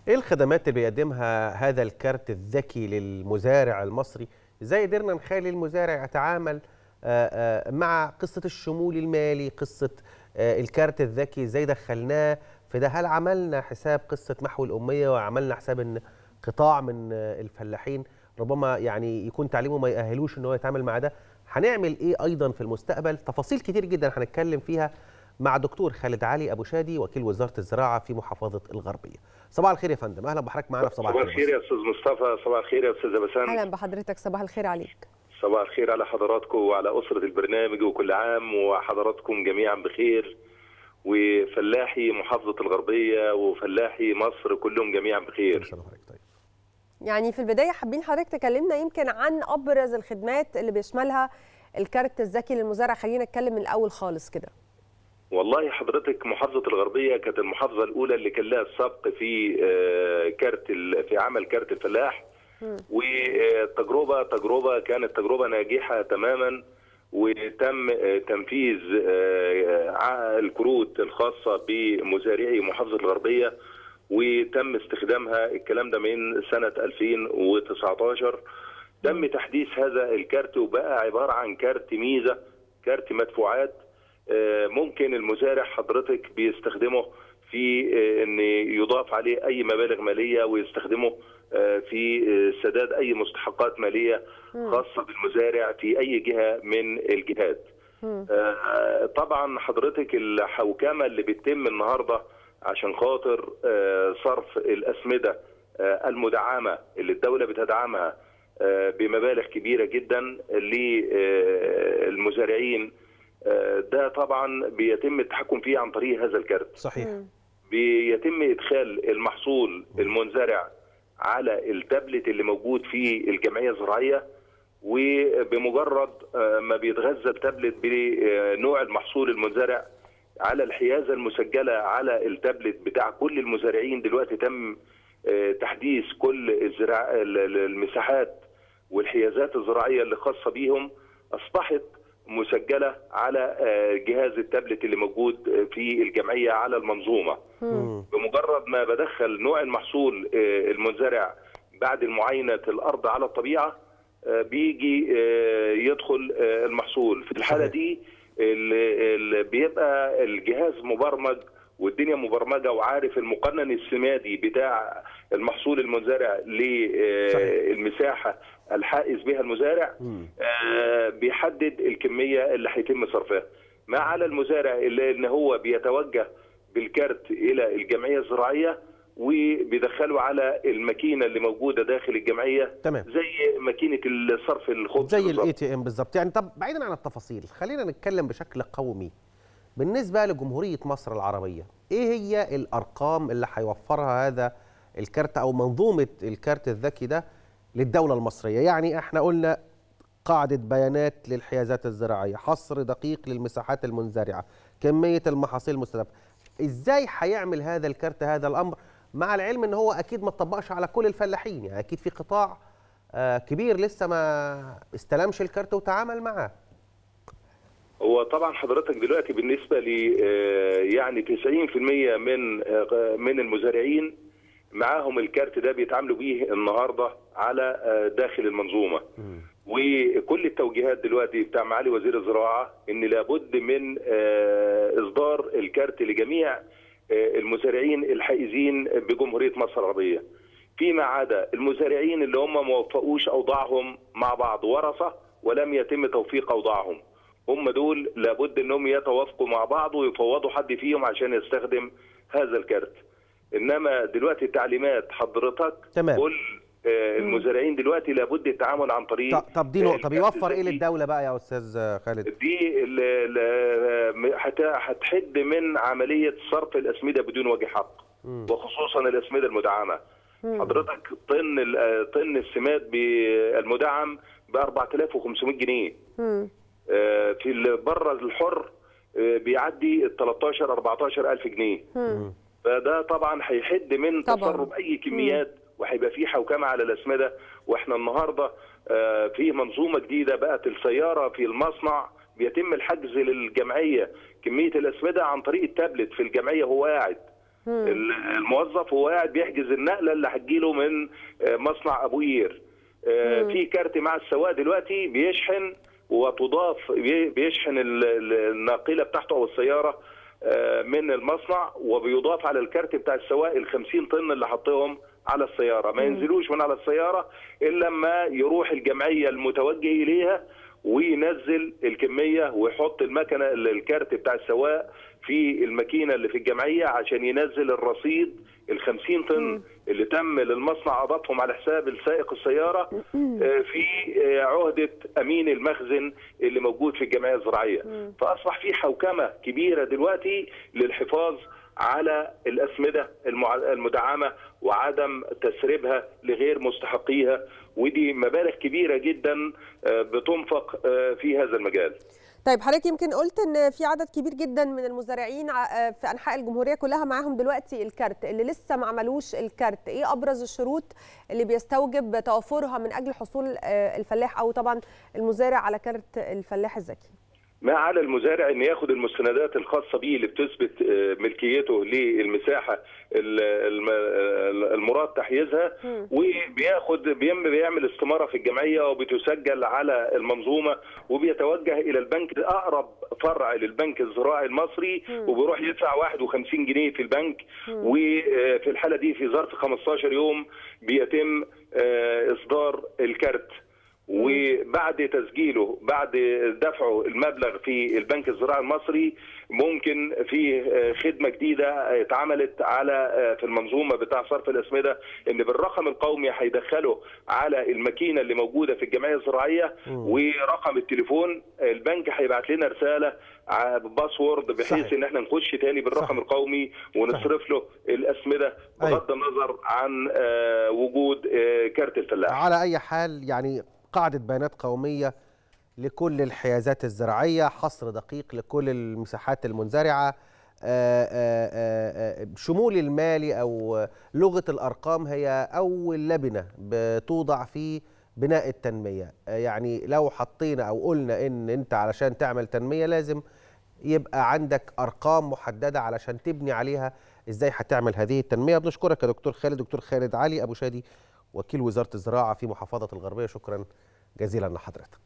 ايه الخدمات اللي بيقدمها هذا الكارت الذكي للمزارع المصري ازاي قدرنا نخلي المزارع يتعامل آه، آه، مع قصه الشمول المالي قصه آه، الكارت الذكي ازاي دخلناه في ده هل عملنا حساب قصه محو الاميه وعملنا حساب ان قطاع من آه، الفلاحين ربما يعني يكون تعليمه ما يأهلوش ان هو يتعامل مع ده هنعمل ايه ايضا في المستقبل تفاصيل كتير جدا هنتكلم فيها مع دكتور خالد علي ابو شادي وكيل وزاره الزراعه في محافظه الغربيه صباح الخير يا فندم اهلا بحضرتك معانا في صباح صباح الخير يا استاذ مصطفى صباح الخير يا استاذه بسام اهلا بحضرتك صباح الخير عليك صباح الخير على حضراتكم وعلى اسره البرنامج وكل عام وحضراتكم جميعا بخير وفلاحي محافظه الغربيه وفلاحي مصر كلهم جميعا بخير طيب يعني في البدايه حابين حضرتك تكلمنا يمكن عن ابرز الخدمات اللي بيشملها الكارت الذكي للمزارع خلينا نتكلم من الاول خالص كده والله حضرتك محافظه الغربيه كانت المحافظه الاولى اللي كان لها السبق في آه، كارت ال- في عمل كارت الفلاح والتجربه تجربه كانت تجربه ناجحه تماما وتم آه، تنفيذ آه، ع- الكروت الخاصه بمزارعي محافظه الغربيه وتم استخدامها الكلام ده من سنه 2019 تم تحديث هذا الكارت وبقى عباره عن كارت ميزه كارت مدفوعات آه، ممكن المزارع حضرتك بيستخدمه في آه، ان يضاف عليه اي مبالغ ماليه ويستخدمه آه، في آه، سداد اي مستحقات ماليه خاصه بالمزارع في اي جهه من الجهات. آه، طبعا حضرتك الحوكمه اللي بتتم النهارده عشان خاطر آه، صرف الاسمده آه، المدعمه اللي الدوله بتدعمها آه، بمبالغ كبيره جدا للمزارعين آه، ده طبعا بيتم التحكم فيه عن طريق هذا الكارت صحيح بيتم ادخال المحصول المنزرع على التابلت اللي موجود في الجمعيه الزراعيه وبمجرد آه، ما بيتغذى التابلت بنوع المحصول المنزرع على الحيازه المسجله على التابلت بتاع كل المزارعين دلوقتي تم آه، تحديث كل الزراع ال- ال- المساحات والحيازات الزراعيه اللي خاصه بيهم اصبحت مسجله على آه، جهاز التابلت اللي موجود في الجمعيه على المنظومه بمجرد ما بدخل نوع المحصول آه، المنزرع بعد المعاينه الارض على الطبيعه آه، بيجي آه، يدخل آه، المحصول في الحاله صحيح. دي ال- ال- بيبقى الجهاز مبرمج والدنيا مبرمجه وعارف المقنن السمادي بتاع المحصول المنزرع صحيح. للمساحه الحائز بها المزارع مم. آه، بيحدد الكميه اللي هيتم صرفها ما على المزارع الا ان هو بيتوجه بالكارت الى الجمعيه الزراعيه وبيدخله على الماكينه اللي موجوده داخل الجمعيه تمام. زي ماكينه الصرف الخبز زي بالظبط. الاي تي ام بالظبط يعني طب بعيدا عن التفاصيل خلينا نتكلم بشكل قومي بالنسبه لجمهوريه مصر العربيه ايه هي الارقام اللي هيوفرها هذا الكارت او منظومه الكارت الذكي ده للدوله المصريه يعني احنا قلنا قاعده بيانات للحيازات الزراعيه حصر دقيق للمساحات المنزرعه كميه المحاصيل المستهدفه ازاي هيعمل هذا الكارت هذا الامر مع العلم ان هو اكيد ما اتطبقش على كل الفلاحين يعني اكيد في قطاع آه، كبير لسه ما استلمش الكارت وتعامل معاه هو طبعا حضرتك دلوقتي بالنسبه ل آه، يعني 90% من آه، من المزارعين معاهم الكارت ده بيتعاملوا بيه النهارده على آه، داخل المنظومه وكل التوجيهات دلوقتي بتاع معالي وزير الزراعه ان لابد من آه، اصدار الكارت لجميع آه، المزارعين الحائزين بجمهوريه مصر العربيه فيما عدا المزارعين اللي هم ما وفقوش اوضاعهم مع بعض ورثه ولم يتم توفيق اوضاعهم هم دول لابد انهم يتوافقوا مع بعض ويفوضوا حد فيهم عشان يستخدم هذا الكارت انما دلوقتي التعليمات حضرتك تمام. كل آه، المزارعين دلوقتي لابد التعامل عن طريق طب- طب دي آه، نقطه الكارت بيوفر ايه الذكي. للدوله بقى يا استاذ خالد دي ال- ال- هت- هتحد من عمليه صرف الاسمده بدون وجه حق وخصوصا الاسمده المدعمه حضرتك طن ال- طن السماد ب- المدعم ب 4500 جنيه مم. آه، في ال- بره الحر آه، بيعدي ال 13 14 الف جنيه مم. فده طبعا هيحد من طبعاً. تسرب اي كميات وهيبقى في حوكمه على الاسمده واحنا النهارده آه، في منظومه جديده بقت السياره في المصنع بيتم الحجز للجمعيه كميه الاسمده عن طريق التابلت في الجمعيه هو قاعد ال- الموظف وهو قاعد بيحجز النقله اللي هتجيله من آه، مصنع ابو قير آه، في كارت مع السواق دلوقتي بيشحن وتضاف بي- بيشحن ال- ال- الناقله بتاعته او السياره آه، من المصنع وبيضاف على الكارت بتاع السواق ال 50 طن اللي حطهم على السياره ما ينزلوش من على السياره الا لما يروح الجمعيه المتوجه اليها وينزل الكميه ويحط المكنه الكارت بتاع السواق في الماكينه اللي في الجمعيه عشان ينزل الرصيد ال 50 طن اللي تم للمصنع اضافهم على حساب السائق السياره آه، في آه، عهده امين المخزن اللي موجود في الجمعيه الزراعيه فاصبح في حوكمه كبيره دلوقتي للحفاظ على الاسمده المع- المدعمه وعدم تسريبها لغير مستحقيها ودي مبالغ كبيره جدا آه، بتنفق آه، في هذا المجال طيب حضرتك يمكن قلت ان في عدد كبير جدا من المزارعين ع- في انحاء الجمهوريه كلها معاهم دلوقتي الكارت اللي لسه ما عملوش الكارت ايه ابرز الشروط اللي بيستوجب توافرها من اجل حصول آه، الفلاح او طبعا المزارع على كارت الفلاح الذكي ما على المزارع ان ياخد المستندات الخاصه به اللي بتثبت آه، ملكيته للمساحه ال- الم- ال- المراد تحييزها وبياخد بيم بيعمل استماره في الجمعيه وبتسجل على المنظومه وبيتوجه الى البنك اقرب فرع للبنك الزراعي المصري وبيروح يدفع 51 جنيه في البنك وفي الحاله دي في ظرف 15 يوم بيتم آه، اصدار الكارت وبعد تسجيله بعد دفعه المبلغ في البنك الزراعي المصري ممكن في خدمه جديده اتعملت على في المنظومه بتاع صرف الاسمده ان بالرقم القومي هيدخله على الماكينه اللي موجوده في الجمعيه الزراعيه ورقم التليفون البنك هيبعت لنا رساله ع- باسورد بحيث صحيح. ان احنا نخش تاني بالرقم صحيح. القومي ونصرف له الاسمده أيوة. بغض النظر عن آه، وجود آه، كارت الفلاح على أي حال يعني قاعدة بيانات قومية لكل الحيازات الزراعية حصر دقيق لكل المساحات المنزرعة آه، آه، آه، آه، شمول المالي أو لغة الأرقام هي أول لبنة بتوضع في بناء التنمية آه، يعني لو حطينا أو قلنا إن أنت علشان تعمل تنمية لازم يبقى عندك أرقام محددة علشان تبني عليها إزاي هتعمل هذه التنمية بنشكرك يا دكتور خالد دكتور خالد علي أبو شادي وكيل وزارة الزراعة في محافظة الغربية شكرا جزيلا لحضرتك